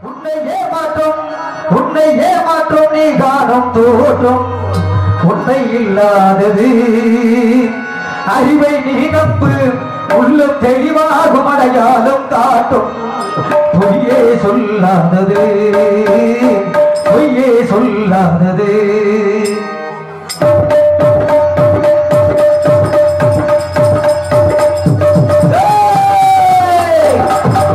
உன்னை ஏமாற்றும் உன்னை ஏமாற்றும் நீ காணும் தோற்றும் உன்னை இல்லாதது அறிவை நீ நம்பு உள்ளம் தெளிவாகும் அடையாளம் காட்டும் பொய்யே சொல்லாதது பொய்யே சொல்லாதது ஏய்!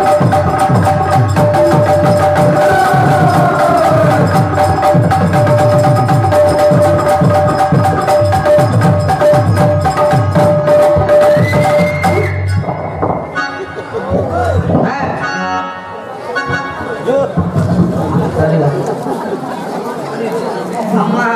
அம்மா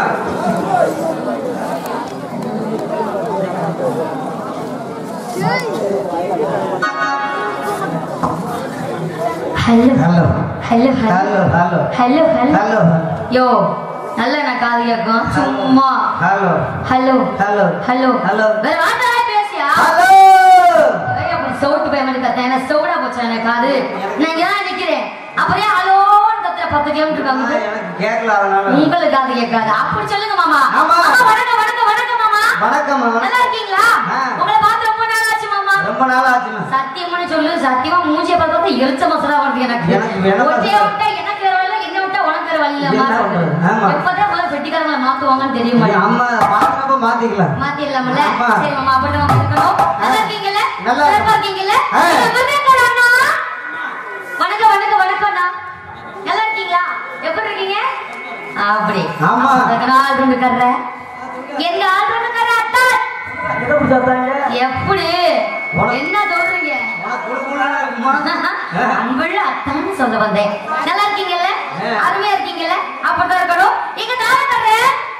hello hello hello hello hello hello hello hello யோ நல்ல நான் காது கேட்கும் சும்மா hello hello hello hello hello வேற வார்த்தை பேசியா ஹலோ ஏய், அப்படி சவுட்டு போய் மட்டும் கத்தேன் எனக்கு சவுடா போச்சு எனக்கு காது நான் இங்க தான் நிக்கிறேன் அப்படியே ஹலோன்னு கத்துற பத்து கிலோமீட்டர் காமிச்சு எனக்கு கேட்கல அதனால உங்களுக்கு காது கேட்காது அப்படி சொல்லுங்க மாமா ஆமா. அம்மா, வணக்கம் வணக்கம் வணக்கம் மாமா வணக்கம் நல்லா வணக்கம் இருக்கீங்களா ஆ. உங்களை பார்த்து ரொம்ப நாள் ஆச்சு மாமா ரொம்ப நாள் ஆச்சுமா சத்தியமான சொல்லு சத்தியமா மூஞ்சிய பார்த்தா எரிச்ச மசரா வருது எனக்கு எனக்கு வேணாம் ஒட்டே மசரா. விட்டா எனக்கு வேற வழியில என்ன விட்டா உனக்கு வேற வழியில என்ன மாறுது. பண்றது? ஆமா. எப்பதான் முதல்ல பெட்டிக்காரங்களை மாத்துவாங்கன்னு தெரிய மாட்டேங்குது அம்மா பாக்குறப்ப மாத்திக்கலாம் மாத்தி இல்லாமல ஆமா. சரி மாமா அப்படி நம்ம இருக்கணும் நல்லா இருக்கீங்கல்ல நல்லா இருக்கேன். சிறப்பா இருக்கீங்கல்ல ஆ. நீங்க விவேகர் அண்ணா. வணக்கம் வணக்கம் வணக்கம் அண்ணா நல்லா இருக்கீங்களா எப்படி இருக்கீங்க அப்படி ஆமா. அதுக்கு ஆள் ரெண்டு கர்ற எங்க ஆள் ரெண்டு கர்ற அத்தா என்ன பிடிச்சாத்தாங்க எப்படி உனக்கு- என்ன சொல்றீங்க உனக்கு குடுக்குறானா இருக்குமா? ஆ. அன்புள்ள அத்தான்னு சொல்ல வந்தேன் நல்லா இருக்கீங்கல்ல ஆ. அருமையா இருக்கீங்கல்ல அப்படிதான் இருக்கணும் எங்க தாரக்காரரு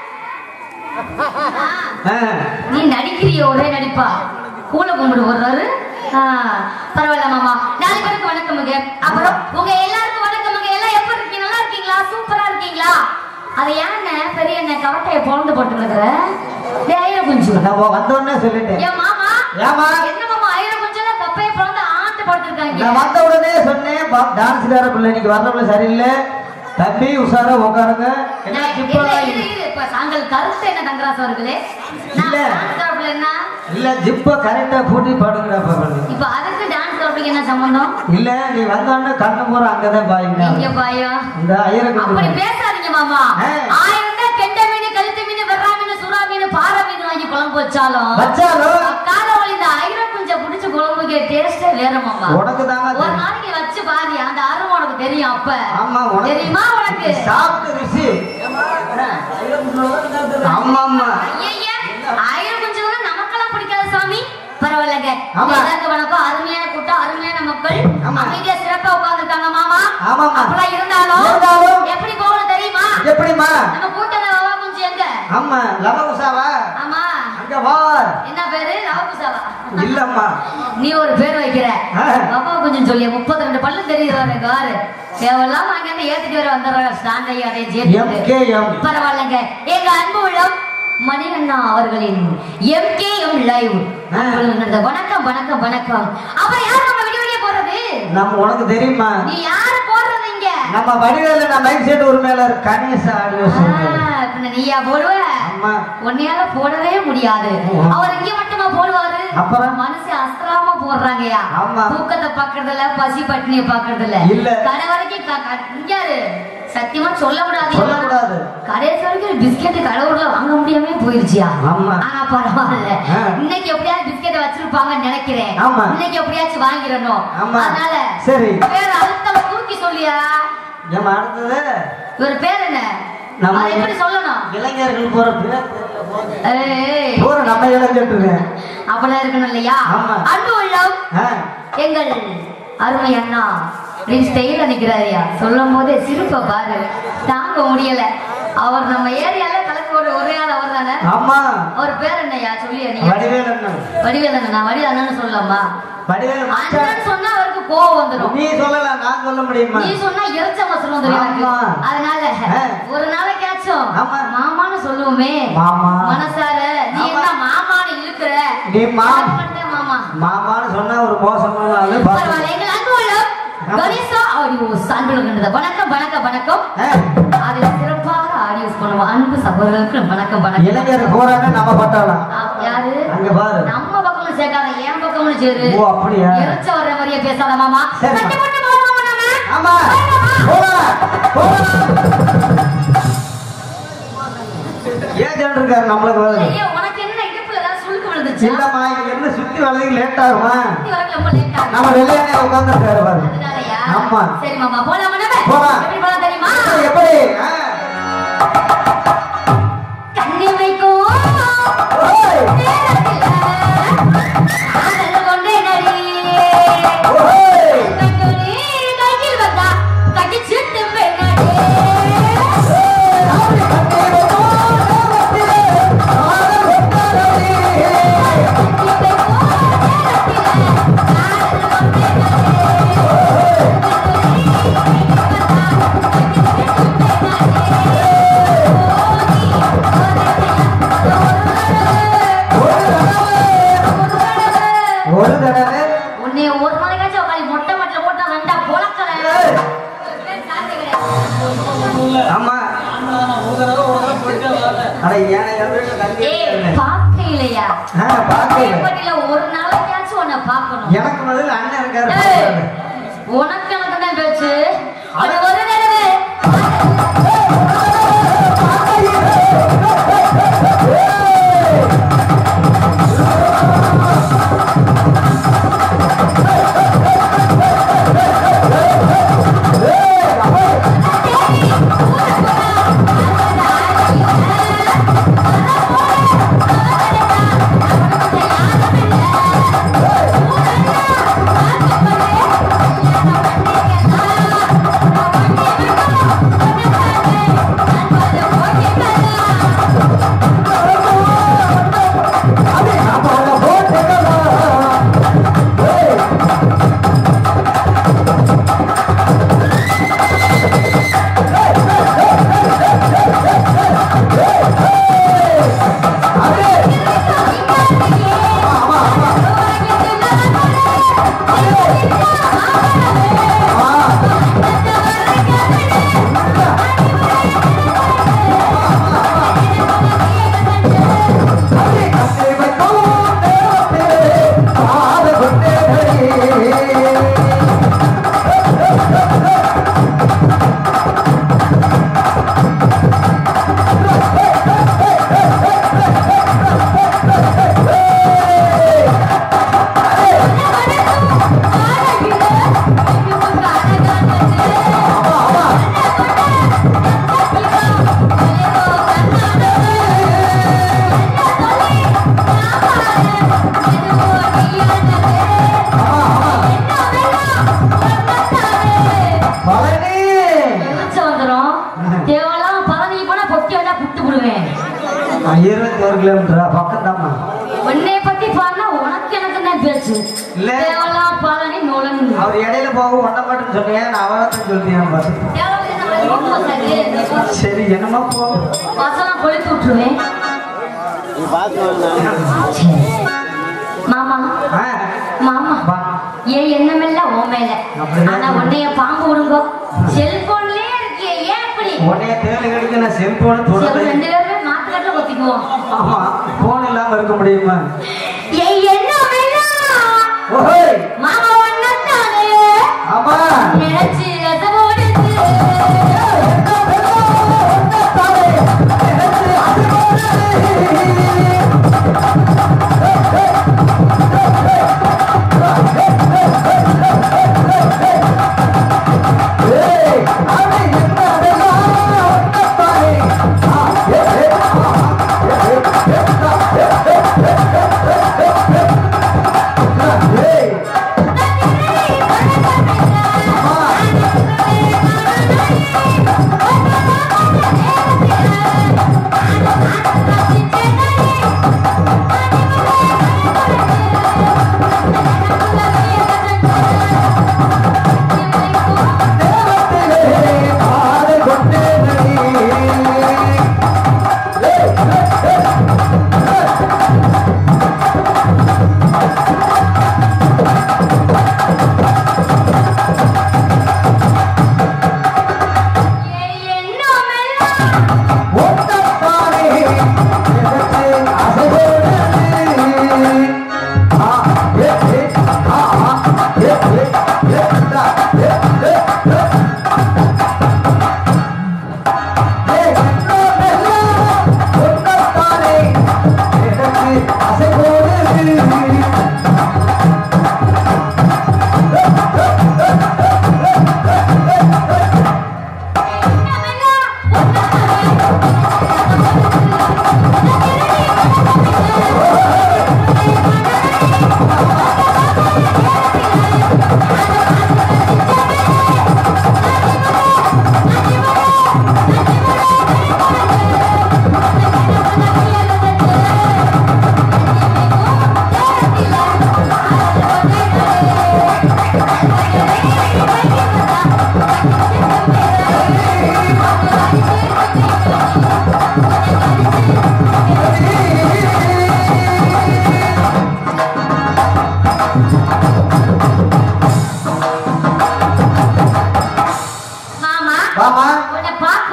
ஆ. நீ நடிக்கிறிய ஒரே நடிப்பா கூல கும்பிடு போடுறாரு ஆ, பரவாயில்ல மாமா நாலு பேருக்கு வணக்கமுங்க அப்புறம் உங்க எல்லாருக்கும் வணக்கமுங்க எல்லாம் எப்படி இருக்கீங்க நல்லா இருக்கீங்களா சூப்பரா இருக்கீங்களா அது ஏன்னு பெரிய என்ன கவட்டைய பொழந்து போட்டுருக்குற ஐயர குஞ்சு நான் வந்த உடனே சொல்லிட்டேன் என் மாமா ஏமா என்ன மாமா ஐயர குஞ்சுல கப்பைய பொழந்து ஆட்டு படுத்திருக்காங்க நான் வந்த உடனே சொன்னேன் பா- டான்ஸ்கார பிள்ளை இன்னைக்கு வரல சரியில்லை தம்பி உஷாரா உட்காருங்க என்ன நான் ஜிப்பெல்லாம் இல்ல, இரு, இரு, இப்ப தாங்கள் கருத்து என்ன தங்கராசு அவர்களே நான் இல்ல. டான்ஸ் தரப்புல என்ன இல்ல ஜிப்ப கரெக்டா பூட்டி படுங்கடா பாருங்க இப்ப அதுக்கு டான்ஸ் தரப்புக்கு என்ன சம்பந்தம் இல்ல நீ வந்த உடனே கண்ணு போற அங்கதான் பாயுங்க இங்க பாயம் இந்த ஐயரை அப்படி கொண்டு பேசாதீங்க மாமா ஆ. ஆயிரம் தான் கெண்ட மீன் கழுத்து மீன் வெறா மீன் சுறா மீன் பாறை மீன் வாங்கி குழம்பு வச்சாலும் வச்சாலும் காலவழி இந்த ஐரம் குஞ்ச புடிச்சு குழம்புக்கு டேஸ்டே வேற மாமா உனக்கு தாங்க ஒரு தெரியும். நாளைக்கு வச்சு பாரு அந்த அருமை உனக்கு தெரியும் அப்ப ஆமா உனக்கு தெரியுமா உனக்கு சாப்பிட்டு ருசி ஆமா ஆமா ஐயையே, ஆயிரம் குஞ்சு கூட நமக்கெல்லாம் பிடிக்காத சாமி பரவாயில்லைங்க ஆமா. எல்லாருக்கும் வணக்கம் அருமையான கூட்டம் அருமையான மக்கள் ஆமா. அமைதியா சிறப்பா உட்கார்ந்துருக்காங்க மாமா ஆமாம்மா. அப்பெல்லாம் இருந்தாலும் இருந்தாலும் எப்படி போகணும் தெரியுமா எப்படிமா நம்ம கூட்டல வவா குஞ்சு எங்க ஆமா லவ உஷாவா ஆமா அங்க வார் என்ன பேரு லவகுசாவா இல்லம்மா நீ ஒரு பேர் வைக்கிற ஆ. வவா குஞ்சுன்னு சொல்லி முப்பத்தி ரெண்டு பல்லு தெரியுது எனக்கு ஆறு தேவையில்லாம அங்க இருந்து ஏத்திட்டு வர வந்துடுறாங்க ஸ்டாண்டையும் அதையும் சேர்த்து எம்கேஎம் பரவாயில்லைங்க எங்க அன்பு உள்ளம் மணிகண்ணா அவர்களின் எம்கேஎம் லைவ் ஆ. வணக்கம் வணக்கம் வணக்கம் அப்புறம் யார் நம்ம விடிய விடிய போறது நம்ம உனக்கு தெரியுமா நீ யாரு போடுறது இங்க நம்ம வடிவேல நான் மைக் செட் உரிமையாளர் கணேச ஆடியோ ஆ, பின்ன நீயா போடுவ அம்மா உன்னையால போடவே முடியாது ஆமா. அவர் இங்க மட்டுமா போடுவாரு அப்புறம்? மனசு அஸ்திராம போடுறாங்கயா ஆமா. தூக்கத்தை பாக்குறது இல்ல பசி பட்டினிய பாக்குறது இல்ல இல்ல. கடை வரைக்கும் க- க- இங்க யாரு? சத்தியமா சொல்ல கூடாது சொல்லக்கூடாது. கடைசி வரைக்கும் பிஸ்கெட் கடவுள்ல வாங்க முடியாம போயிருச்சியா ஆமா. ஆனா பரவாயில்ல ஆ. இன்னைக்கு எப்படியாவது பிஸ்கெட் வச்சிருப்பாங்கன்னு நினைக்கிறேன் ஆமா. இன்னைக்கு எப்படியாச்சும் வாங்கிடணும் ஆமா. அதனால சரி. வேற அழுத்தம் தூக்கி சொல்லியா ஏமா அடுத்தது இவர் பேர் என்ன நம்ம அதை எப்படி சொல்லணும் இளைஞர்கள் போற பேர் தெரியல போகுது. ஏய். போற நம்ம இளைஞர்கள் அப்படிலாம் இருக்கணும் இல்லையா ஆமா. அன்பு உள்ளம் ஆ, எங்கள் அருமை அண்ணா நீ ஸ்டைல நிக்கிறாரியா சொல்லும் போதே சிரிப்பை பாரு தாங்க முடியல அவர் நம்ம ஏரியால கலக்கு ஒரு ஒரே ஆள் அவர் தானே ஆமா அவர் பேர் என்னய்யா சொல்லி நீங்க வடிவேல் அண்ணன் வடிவேலண்ணா நான் வடிவேல் அண்ணன்னு சொல்லலாமா வடிவேல் மச்சான். அண்ணன் சொன்னா அவருக்கு கோவம் வந்துடும் நீ சொல்லலாம் நான் சொல்ல முடியுமா நீ சொன்னா எரிச்ச மசரம் வந்துடும் எனக்கு ஆமா. அதனால ஆ. ஒரு நாளைக்காச்சும் ஆமா. மாமான்னு சொல்லுவோமே மாமா. மனசார நீ ஆமா. என்ன மாமான்னு இழுக்கிற நீ மா- எனக்கு மட்டும் மாமா மாமான்னு சொன்னா ஒரு மோசமான ஆளு பாத்து. பரவாயில்ல எங்கள் அன்பு உள்ளம் கணேசா அவர் ஆடியோ சான்றிதழ் வணக்கம் வணக்கம் வணக்கம் ஆ, அதுல சிறப்பாக ஆடியோஸ் பண்ணுவோம் அன்பு சகோதரர்களுக்கு வணக்கம் வணக்கம் இளைஞர் போறாங்க நம்ம பட்டாளம் ஆ, யாரு அங்க பாரு நம்ம பக்கமும் சேர்க்காத என் பக்கமும் சேரு ஓ அப்படியா எரிச்ச வர்ற மாதிரியே பேசாத மாமா சரி. சண்டை போட்டு போவோமா நாம? ஆமா போலாம் போலாம் ஏன் ஜென் இருக்காரு நம்மளுக்கு வருது ஐயோ, உனக்கு என்ன இடுப்புல ஏதாவது சுளுக்கு விழுந்துச்சா? இல்லம்மா இங்க இருந்து சுத்தி வரதுக்கு லேட் ஆகுமா சுத்தி வரக்கு ரொம்ப late ஆகுது. நம்ம வெள்ளையானே உட்காந்துருக்காரு பாரு அதனாலயா? ஆமா. சரி மாமா, போலாமா நாம? போலாம். எப்படி போலாம் தெரியுமா? எப்படி ஆ. கண்ணி வைக்கும் ஓய். நேரத்தில காதல் கொண்டே நடி. ஓய். கட்டுரி கையில் வந்தா கட்டிச்சு திம்பே நடி. அப்படி கட்டி வைக்கும் நேரத்திலே காதல் கொண்டாடி. ஒரு தடவை உன்னை ஒரு நாளைக்காச்சும் உட்காந்து மொட்டை மட்டில போட்டா ரெண்டா பொழக்கல ஏய். ஆமா அட ஏன் எதிர்க்க தண்ணி ஏய் இல்லை. பார்க்க இல்லையா ஆ, பார்க்கல. பட்டியல ஒரு நாளைக்காச்சும் உன்னை பார்க்கணும் எனக்கு முதல்ல அண்ணன் இருக்காரு ஏய், பாருங்க. உனக்கு எனக்கு தான் பேச்சு அது ஒரு தடவை பழனி வெளிச்சம் வந்துரும் தேவலாம் பழனிக்கு போனா பொட்டி வந்தா புட்டு விடுவேன் இருபத்தி ஒரு கிலோமீட்டரா பக்கம் தாம்மா உன்னை பத்தி பாருனா உனக்கு எனக்கு தான் பேச்சு இல்ல. தேவலாம் பழனி நோலன் அவர் இடையில போக ஒன்றை மட்டும் சொன்னீங்க நான் அவரை தான் சொல்லிட்டேன் பாரு சரி என்னமா போ பசலாம் கொளுத்து விட்டுருவேன் நீ பார்த்து வாங்கினா சரி. மாமா ஆ, மாமா வா. ஏன் எண்ணமெல்லாம் உன் மேல அப்படிதான். ஆனா உன்னைய பாம்பு விடுங்கோ செல்போன்லயே இருக்கியே ஏன் இப்படி உன்னைய தேடி கடிக்க நான் செல்போனை சரி, தொடர்ந்து ரெண்டு பேருமே மாட்டுக்கட்டில கொத்திக்குவோம் ஆமா போன் இல்லாம இருக்க முடியுமா ஏன் எண்ணமெல்லாம் ஓஹோய் மாமா ஒன்னத்தானே ஆமா நினைச்சு ரசமோடு ஏய்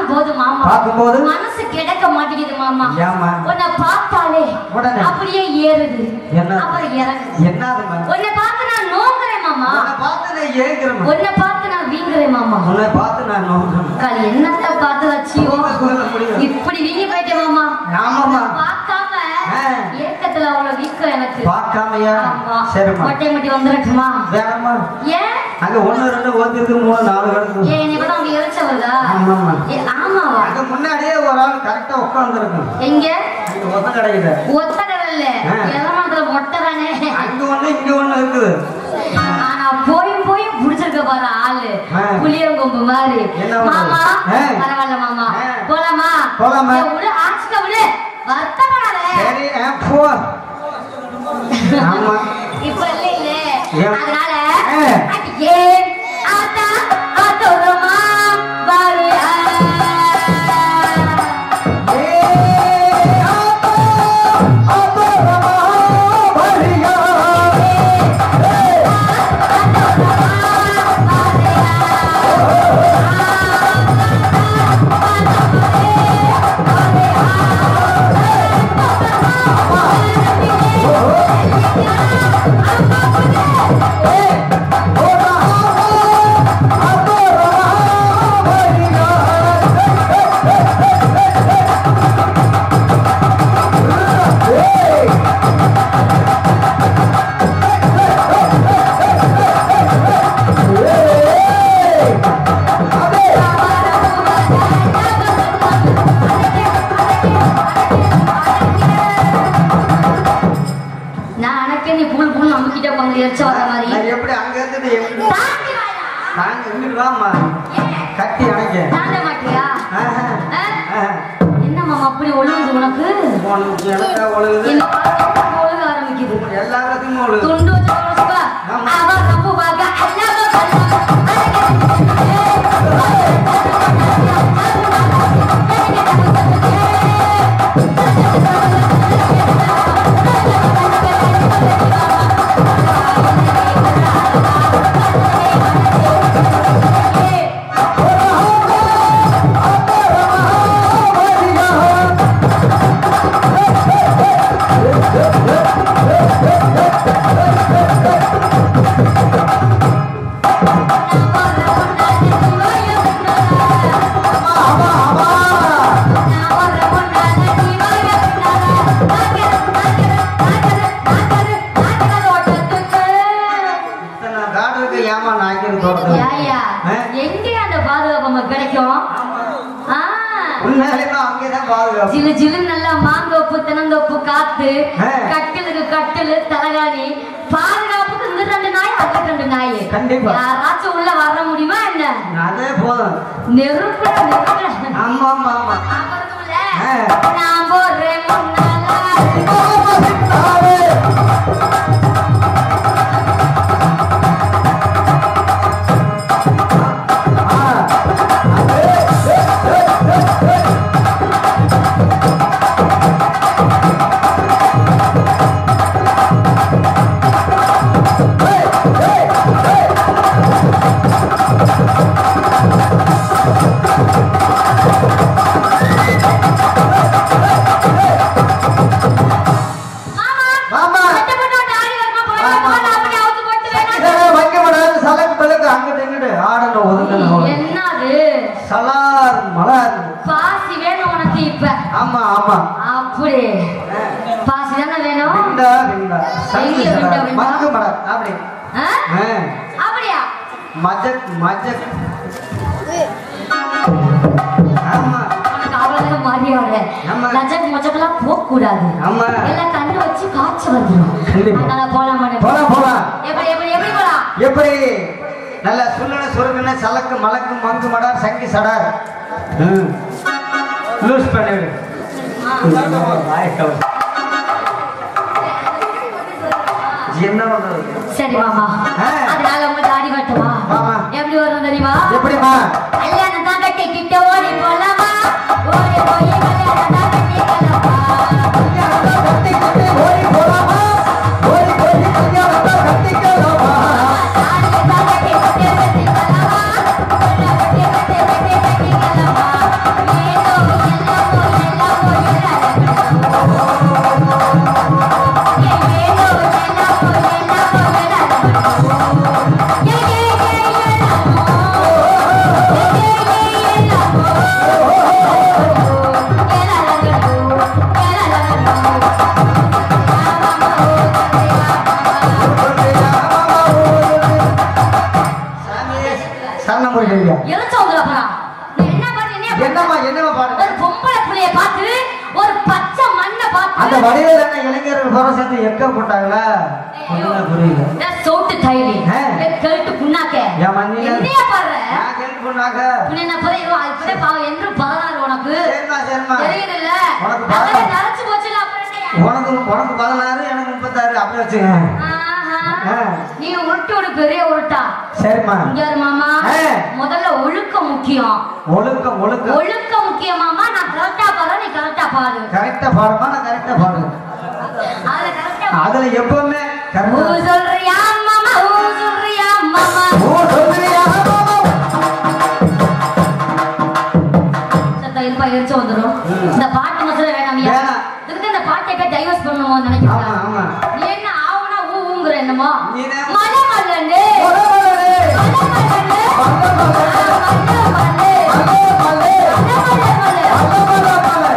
பார்க்கும்போது மாமா பார்க்கும்போது மனசு கிடக்க மாட்டேங்குது மாமா ஏம்மா? உன்னை பார்த்தாலே உடனே? அப்படியே ஏறுது என்ன? அப்புறம் இறங்குது என்னதும்மா உன்னை பார்த்து நான் நோங்குறேன் மாமா உன்னை பார்த்து நான் ஏங்குறேன் உன்னை பார்த்து நான் வீங்குறேன் மாமா உன்னை பார்த்து நான் நோக்கிறேன் கால் என்னத்த பார்த்து வச்சியோ சொல்ல முடியும். இப்படி வீங்கி போயிட்டேன் மாமா ஆமாம்மா பார்க்காம ஆ. ஏக்கத்துல அவ்வளவு வீக்கம் எனக்கு பார்க்காமையா ஆமா. சரிம்மா மொட்டை மட்டி வந்துடட்டுமா வேணாம்மா ஏன் அங்க ஒண்ணு ரெண்டு ஓத்திருக்கு மூணு நாலு கிடக்கு ஏன் என்னை பார்த்தா அவங்க இறைச்ச வருதா ஆமாம்மா. ஏ, ஆமாவா அங்க முன்னாடியே ஒரு ஆள் கரெக்டா உட்காந்துருக்கும் எங்க அங்க ஒத்த கடையில ஒத்த கடல்ல ஆ. எதமாத்திர மொட்டை தானே அங்க ஒண்ணு இங்க ஒண்ணு இருக்குது ஆனா போய் போய் புடிச்சிருக்க பாரு ஆளு ஆ. புளியங்கொம்பு மாதிரி என்ன பண்றது? மாமா ஆ. பரவாயில்ல மாமா ஆ. போலாமா போலாமா. ஏய், விடு ஆச்சுக்க விடு வருத்தப்படாத சரி ஆ, போ ஆமா இப்ப இல்ல இல்ல ஏன்? அதனால ஆ. அடியே ஆத்தா ஆத்தோரமா பாருயா நான் அனக்கே நீ புல் புல் நம்மகிட்ட உட்காந்து எரிச்ச வர மாதிரி நான் எப்படி அங்க இருந்துட்டு எப்படி தாண்டி வாயா. தாங்க இங்கிட்டு வாம்மா ஏன்? கட்டி அணைக்க தாண்ட மாட்டியா ஆஹா. ஆ? ஆஹா. என்ன மாமா அப்படி ஒழுங்குது உனக்கு உனக்கு எனக்கா ஒழுகுது என்ன பார்த்தா ஒழுக ஆரம்பிக்குது எல்லாத்துக்கும் ஒழுகுது துண்டு வச்சு வச்சுப்பா ஆமா. அவ தப்பு பார்க்க அல்லாம இத்தனை காடு இருக்கு ஏமா நாய்க்கு தோறது ஏய்யா, எங்கே அந்த பாதுகாப்பு நமக்கு கிடைக்கும் ஆ, உண்மையிலே தான் அங்கேதான் பாதுகாப்பு ஜிலு ஜிலு நல்லா மாந்தோப்பு தென்னந்தோப்பு காத்து ஆ. கட்டிலுக்கு கட்டிலு தலகாணி பாதுகாப்புக்கு இந்த ரெண்டு நாய் அது ரெண்டு நாய் கண்டிப்பா. யாராச்சும் உள்ள வர முடியுமா என்ன அதே போதும் நெருப்புல நெருப்புல ஆமா ஆமா ஆமா அப்புறம்ல, ஆ. நான் போடுறேன் முன்னால மாமா சட்டை போட்டு வந்து ஆடி வரமா, போய் ஆமா. வரமா, அப்படி அவுத்து போட்டு வேணாம். இதெல்லாம் வைக்க கூடாது சலக்கு பழுக்கு அங்கிட்டு இங்கிட்டு ஆடணும் ஒதுங்கணும் என்னது சலார் மலர் பாசி வேணும் உனக்கு இப்ப ஆமா ஆமா அப்படி பாசி தானே வேணும் விண்டா விண்டா சங்கு எங்க விண்டா, சலார் விண்டா? மக்கு மலர் அப்படி ஆ? ஆ. அப்படியா மஜக் மஜக் ஆமா உனக்கு அவ்வளவுதான் மரியாதை ஆமா. லஜக் மொச்சக்கெல்லாம் போக கூடாது ஆமா எல்லாம் கண்ணு வச்சு காய்ச்ச வந்துடும் கண்டிப்பா. அதனால போலாம் மனு. போலாம் போலாம் எப்படி எப்படி எப்படி போலாம் எப்படி நல்ல சுள்ளன சுருக்குன சலக்கு மலக்கு மங்கு மடார் சங்கி சடார் ம். லூஸ் பண்ணிடு வாய்க்கவல். என்ன பண்றது சரி மாமா ஆ. அதனால உங்க தாடி வெட்டுவா ஆமா. எப்படி வரும் தெரியுமா எப்படிமா கல்யாணம் தான் கட்டி கிட்ட ஓடி போலாமா ஓடி போய் கல்யாணம் தான் கட்டிக்கலாமா கட்டி கட்டி ஓடி போலாமா ஓடி போய் கல்யாணத்தை கட்டிக்கலாமா தாலியை தான் கட்டி கட்டி கட்டிக்கலாமா உள்ள கட்டி கட்டி கட்டி கட்டிக்கலாமா கேட்கிறியா எரிச்ச வந்துடா போறா நீ என்ன பாரு என்ன பாரு? என்னம்மா என்னம்மா பாடுங்க ஒரு பொம்பளை புள்ளைய பார்த்து ஒரு பச்சை மண்ணை அந்த பார்த்து வடிவேல என்ன இளைஞர்கள் புற சேர்ந்து எக்க போட்டாங்களா ஒண்ணுமே புரியல ஏன் சோட்டு தைலி ஆ. கேட்டு புண்ணாக்க ஏன் மண்ணில என்னையா பாடுற நான் கேள்வி பண்ணாங்க புண்ணு என்ன பாரு ஐயோ, இப்பவே பாவம் என்று பதினாறு உனக்கு சரிம்மா சரிம்மா தெரியுதுல்ல உனக்கு அதெல்லாம் பதினாறு. நரைச்சு போச்சுல அப்புறம் என்னய்யா? உனக்கு உனக்கு பதினாறு எனக்கு முப்பத்தாறு அப்படி வச்சுங்க ஆஹா. ஆ. நீ உருட்டு ஒரு பெரிய உருட்டா சரிம்மா இங்க இரு மாமா ஆ. முதல்ல ஒழுக்கம் முக்கியம் ஒழுக்கம் ஒழுக்கம் ஒழுக்கம் முக்கியமாமா நான் கரெக்டா பாடுறேன் நீ கரெக்டா பாடு கரெக்டா பாடுமா நான் கரெக்டா பாடுவேன் அதுல கரெக்டா அதுல எப்பவுமே ஊ கரெக்டா சொல்றியா மாமா ஊ சொல்றியா மாமா ஓ சொல்றியா மாமா? சத்தம் இருப்பா எரிச்சு வந்துரும் ம். இந்த பாட்டு மசல வேணாமியா வேணாம். இதுக்கு இந்த பாட்டை போய் டைவர்ஸ் பண்ணுமோ ஆமா நினைக்கிறேன் ஆமா நீ என்ன ஆவுனா ஊ ஊங்குற என்னமோ நீனே- மலை மல்லண்டு மலை மலரே, மலை மல்லண்டு மலை மலரே, மலை மல்லு மலை மலரே, மலை மலை மலை மலை மலை மலை,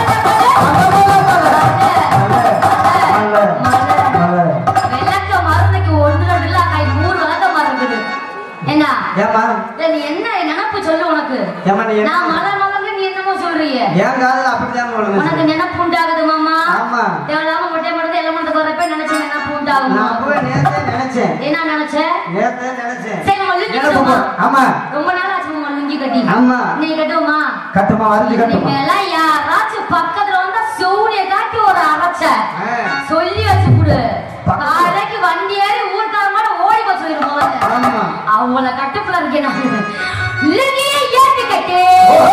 மலை மலை மலை. விளக்க மருந்துக்கு ஒன்று ரெண்டு இல்ல கை மூணு விளக்க மரம் இருக்குது என்ன ஏம்மா இல்ல, நீ என்ன நினப்பு சொல்லு உனக்கு ஏம்மா நீ என்ன- நான் மலர் மலர்ந்து நீ என்னமோ சொல்றீங்க என் காதுல அப்படிதான் விழுந்துச்சு. உனக்கு நினப்பு உண்டாகுது மாமா ஆமா தேவையில்லாம மொட்டை மருந்து எல்லாம் மருந்து வரப்ப நினைச்சு நினப்பு உண்டாகும் நான் அப்பவே நேத்தே நினைச்சேன் என்ன நினைச்ச நேத்தே நினைச்சேன் சரி நம்ம லுங்கி நினைப்பு கட்டுவோமா? போ- ஆமா ரொம்ப நாள் ஆச்சு மாமா லுங்கி கட்டி ஆமா நீ கட்டுவோமா கட்டுமா வரைஞ்சு கட்டுமா இனிமேலாம் யாராச்சும் பக்கத்துல வந்தா சூரிய காட்டி ஒரு அரைச்ச ஆ. சொல்லி வச்சு கொடு பக்கத்துல. நாளைக்கு வண்டி ஏறி ஊர்க்காரமான ஓடி போய் சொல்லிடும் முதல்ல ஆமா அவளை கட்டுப்புல இருக்கேன் நான் லுங்கியை ஏத்தி கட்டு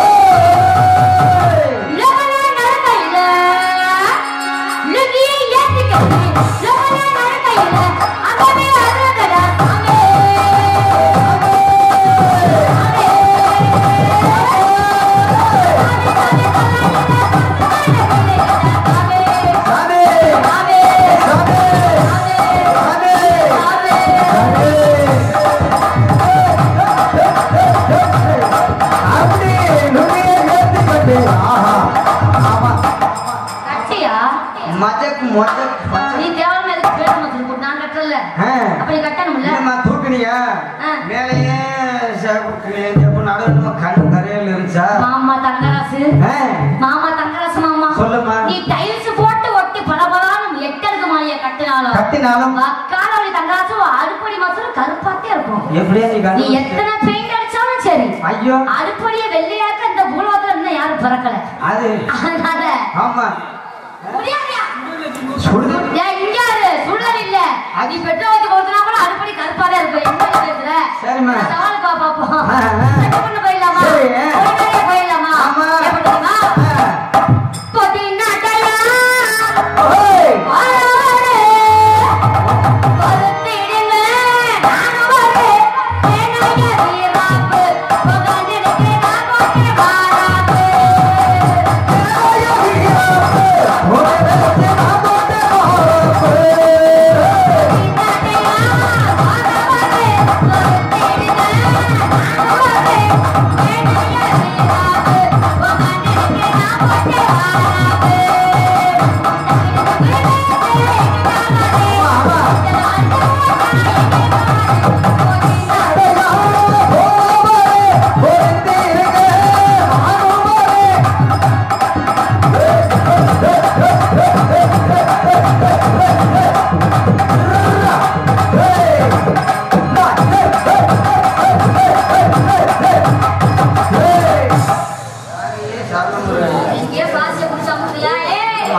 லவன நடக்கையில லுங்கியை ஏத்தி கட்டு லவன நடக்கையில அங்கமே அருகடா சாமி சாமி சாமி சாமி அப்படி நுனியை ஏத்தி கட்டு ஆஹா ஆமா கட்டியா மஜக் மொஜக் நீ தேவையான எதுக்கு பேச மாட்டேன் நான் கட்டல ஆ. அப்ப நீ கட்டணும்ல இல்லம்மா தூக்குனியா ஆ. மேலேயே நடுவில் கண் கரையில் இருந்துச்சா மாமா தங்கராசு ஆ. மாமா தங்கராசு மாமா சொல்லுமா நீ டைல்ஸ் போட்டு ஒட்டி பலபலான்னு எட்டருக்கு மாய கட்டினாலும் கட்டினாலும் வக்காலவழி தங்கராசு அடுப்படி மாசம் கருப்பாத்தே இருக்கும் எப்படியா நீ நீ கண்டு எத்தனை பெயிண்ட் அடிச்சாலும் சரி ஐயோ அடுப்படிய வெள்ளையாக்க இந்த பூலோகத்துல இன்னும் யாரும் பிறக்கல அது அதனால ஆமா முடியாதுயா. சுடுது ஏன் இங்க இரு, சுடுதல் இல்ல நீ பெட்ரோல் ஊத்தி கொடுத்தனா கூட அடுப்படி கருப்பாதான் இருக்கும் என்ன நீ பேசுற சரிம்மா. சவால் பா பாப்போம் ஆ, ஆ. சட்டை பண்ணு போயிடலாமா சரி. உடனே போயிடலாமா ஆமா. எப்படி தெரியுமா? பொதினாட்டலா, ஓய். வாழாரே, பொறுத்திடுங்க, நானும் வரேன். என்னைய வீராப்பு, உக்காந்திருக்கு நான் போட்டு வாராப்பு. இங்கே பாசிய குடிச்சா முடியல ஏய்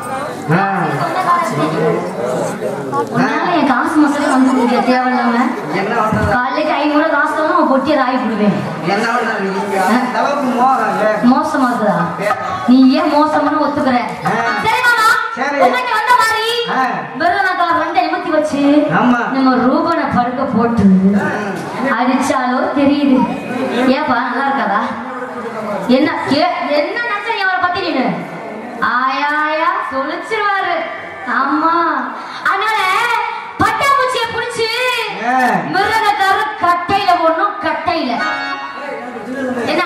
உன்னால என் காசு மசாலே வந்து முடியாது தேவையில்லாம என்ன பண்றது காலைக்கு ஐநூறு காசு தரணும் உன் பொட்டியை ராய் போடுவேன் என்ன பண்றது நீங்க அந்த அளவுக்கு மோகம் இல்ல. மோசமா இருக்குதா நீ ஏன் மோசம்னு ஒத்துக்கிற ஆ. சரி மாமா சரி. உங்ககிட்ட வந்த மாதிரி ஆ. விருதுநகர் ரெண்டு நிமித்தி வச்சு ஆமா நம்ம ரூபனை படுக்க போட்டு அடிச்சாலோ தெரியுது ஏப்பா நல்லா இருக்காதா என்ன கே என்ன நினைச்ச நீ அவரை பத்தி நீனு ஆயாயா சொல்லிச்சிருவாரு ஆமா அதனால பட்டாம்பூச்சிய புடிச்சு ஆ. மிருகக்கார கட்டையில போடணும் கட்டையில என்ன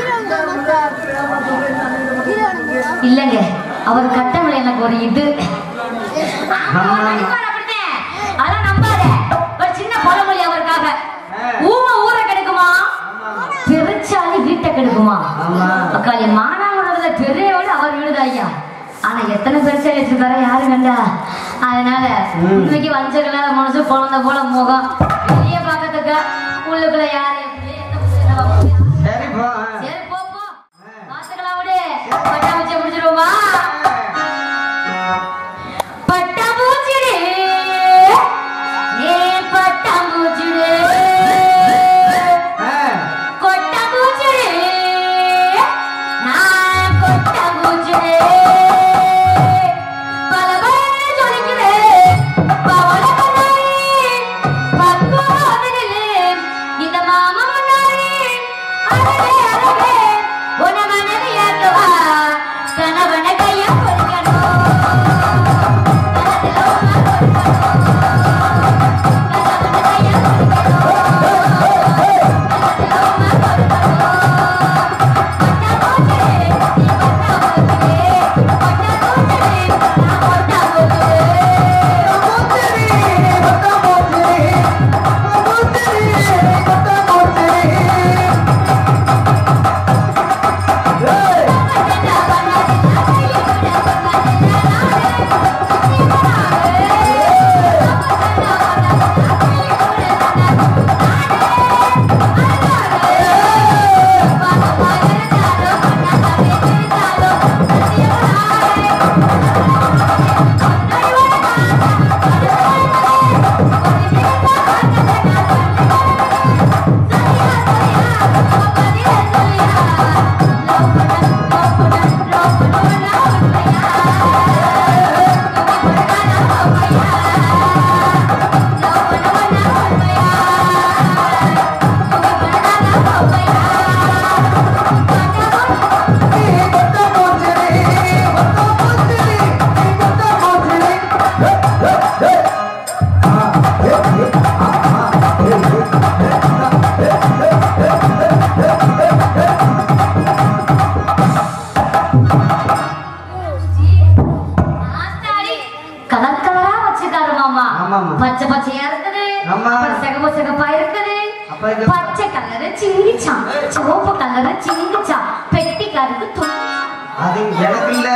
இல்லங்க அவர் கட்டமில்ல எனக்கு ஒரு இது ஆமா, அவர் நடிப்பார் அப்படித்தான். அதெல்லாம் நம்பாத. ஒரு சின்ன பழமொழி அவருக்காக ஆ. ஊமை ஊரை கெடுக்குமா ஆமா. கெடுக்குமா ஆமா. அக்காளி மானாமரத்துல பெரிய வீடு அவர் வீடு ஐயா ஆனா எத்தனை பெருசா வச்சிருக்காரா யாரு கண்டா அதனால ம். இன்னைக்கு வஞ்சகல மனசு குழந்தை போல முகம் வெளிய பாக்கிறதுக்கு உள்ளுக்குள்ள யாரு எப்படி, என்ன புத்தி, என்ன பாப்பு? சரி போ சரி போ போ பாத்துக்கலாம் விடு பட்டாம்பூச்சியை முடிச்சிருவோமா பட்டாம்பூச்சிடு ஏ பட்டாம்பூச்சிடு ஆ, கொட்டாம்பூச்சிடு நான் கொட்டாம்பூச்சிடு பல பல ஜொலிக்குது பவள கண்ணாடி பக்குவதிலே இந்த மாமா முன்னாடி அழகே அழகே உன மனைவியாக்குவா கணவன கைய பொறிக்கணும் கணத்துல உமா கணவன கைய கலர் கலரா வச்சிருக்காரு மாமா ஆமாம்மா. பச்சை பச்சையா இருக்குது ஆமா. அப்புறம் சிகப்பு சிகப்பா இருக்குது அப்ப இது- பச்சை கலரு சிங்கிச்சான் சிவப்பு கலரு சிங்கிச்சான் பெட்டிக்காருக்கு துணி அது எனக்கு இல்ல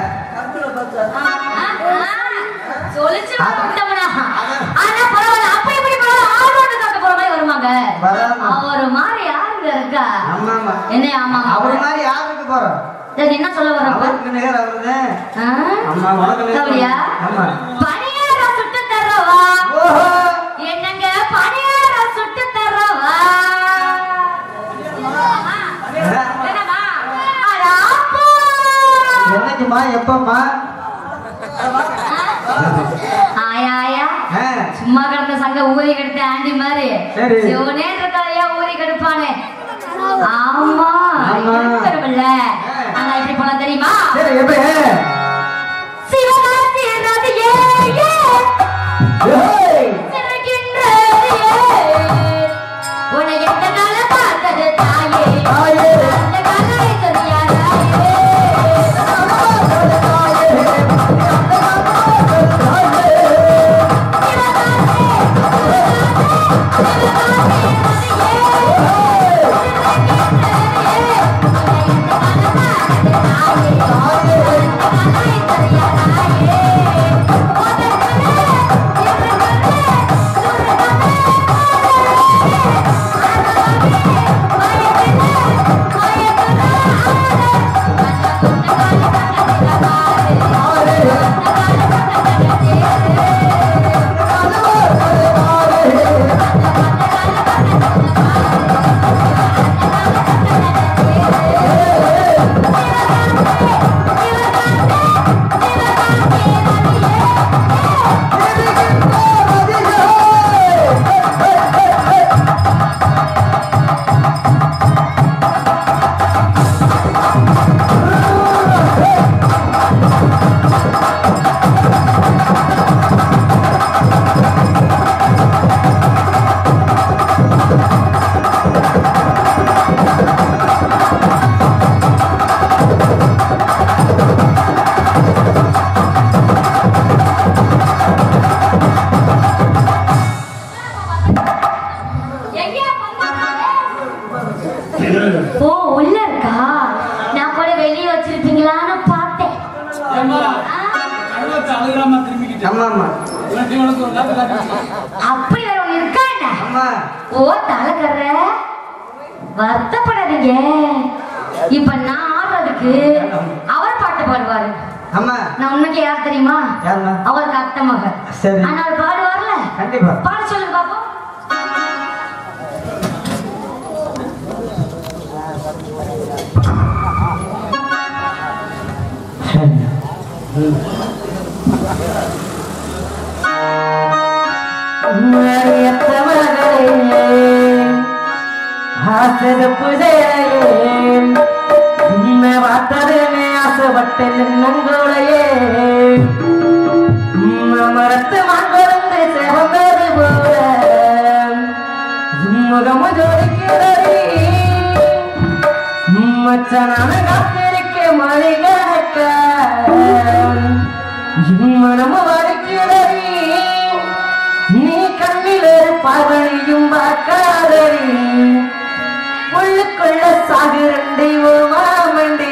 சொல்லிச்சு விட்டோம்னா. ஆனா பரவாயில்ல, அப்ப இப்படி பரவாயில்ல, ஆர்வத்தை காட்ட போற மாதிரி வருமாங்க. வராம. அவர் மாதிரி யாருங்க இருக்கா? ஆமா ஆமா என்ன ஆமா, ஆமா. அவர் மாதிரி யாருக்கு போறோம் சரி, என்ன சொல்ல வர்ற அப்ப? அவருக்கு நிகர் அவருதான் ஆ? ஆமா உனக்கு நிகர் அப்படியா? ஆமா பணியாரம் சுட்டு தர்றவா? ஓஹோ என்னங்க பணியாரம் சுட்டு தர்றவா? என்னம்மா? அட அப்பா! என்னைக்குமா எப்பம்மா ஆயா, ஆயா. ஆ, சும்மா கிடந்த சங்க ஊதி கெடுத்த ஆண்டி மாதிரி சரி. சிவனே இருக்காளையா ஊதி கெடுப்பானே ஆமா ஆமா. இருக்கணும்ல ஆனா எப்படி போனா தெரியுமா சரி எப்படி சிவகாசி ரதியே ஏய், சிறகின்றது ஏ. உன்னை எந்த கால பார்த்தது தாயே தாயே. அந்த காலை தெரியாதாயே ஆ உள்ள இருக்கா நான் கூட வெளியே வச்சிருப்பீங்களான்னு பார்த்தேன் ஏம்மா, ஆ, அழுவத்தை அழுகுறாம திரும்பிக்கிட்டு. ஆமா ஆமா இல்லாட்டி உனக்கு ஒரு லாபம் லாபம். அப்படி வேற ஒண்ணு இருக்கா என்ன ஆமா ஓ தலைக்கற வருத்தப்படாதீங்க இப்ப நான் ஆடுறதுக்கு அவர் பாட்டு பாடுவாரு ஆமா நான் உனக்கு யார் தெரியுமா யாருமா அவருக்கு அத்தை மகன் சரி. ஆனால் பாடுவார்ல கண்டிப்பா பாட சொல்லுங்க பாப்போம் மரத்து மாங்கொழுந்து செவந்தது போல முகமு ஜோடிக்கிறதே மச்சனான காத்திருக்க மணிகணக்க மனமு வடிக்கிறதே நீ கண்ணில் ஒரு பார்வழியும் பார்க்காதடி உள்ளுக்குள்ள சாகுரண்டி ஓ மாமண்டி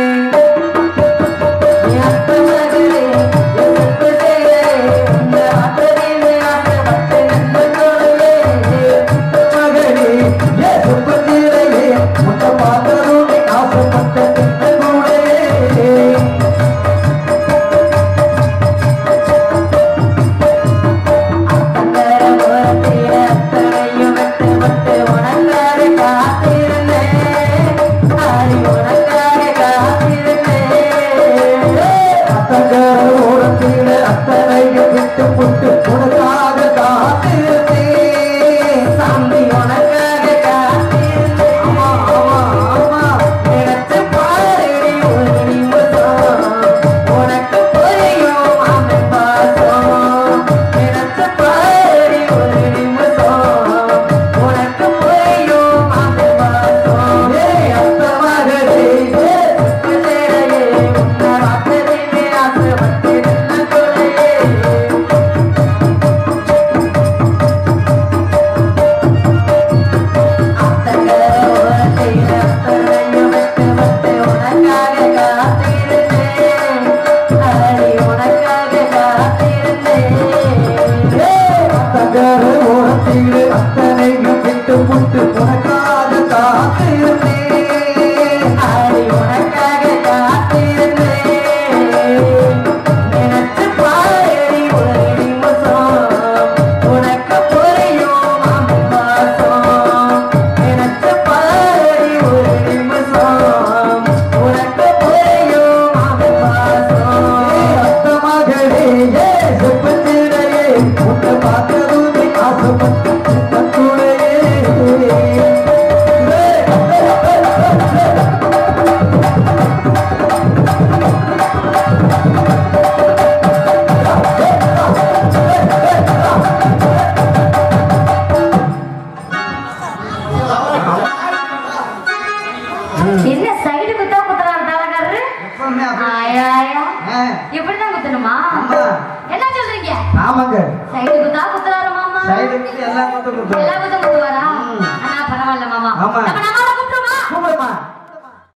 என்ன சைடு குத்தா குத்துறாரு தலைக்காரரு எப்பவுமே அப்படி ஆயா ஆயா ஆ, இப்படிதான் குத்தணுமா ஆமா. என்ன சொல்றீங்க ஆமாங்க சைடு குத்தா குத்துறாரு மாமா சைடு எல்லாம் கொண்டு கொடுத்துருவோம் எல்லா குத்தம் குத்துவாரா ம். ஆனா பரவாயில்ல மாமா ஆமா. நம்ம நம்ம